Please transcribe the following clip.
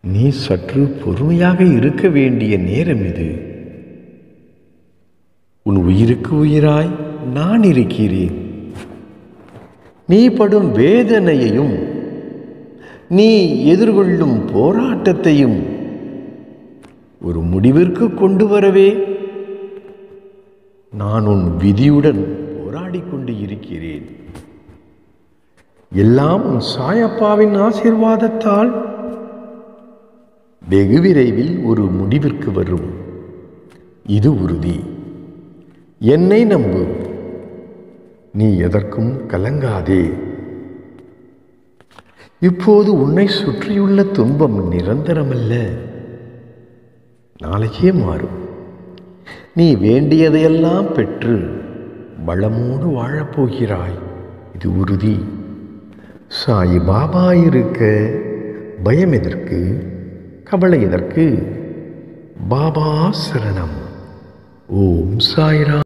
நீ சற்று பொறுமையாக இருக்க வேண்டிய நேரம் இது உன் உயிருக்கு உயிராய் நான் இருக்கிறேன் நீ படும் வேதனையையும் நீ எதிர்கொள்ளும் போராட்டத்தையும் ஒரு முடிவிற்கு கொண்டு வரவே நான் உன் விதியுடன் போராடிக் கொண்டு இருக்கிறேன் எல்லாம் உன் சாயப்பாவின் ஆசீர்வாதத்தால் வெகு விரைவில் ஒரு முடிவிற்கு வரும் இது உறுதி என்னை நம்பு நீ எதற்கும் கலங்காதே இப்போது உன்னை சுற்றியுள்ள துன்பம் நிரந்தரமல்ல நாளைக்கே மாறும் நீ வேண்டியதையெல்லாம் பெற்று வளமோடு வாழப்போகிறாய் இது உறுதி சாய் பாபா இருக்க பயம் எதற்கு கவலை எதற்கு பாபா சரணம் ஓம் சாய்ராம்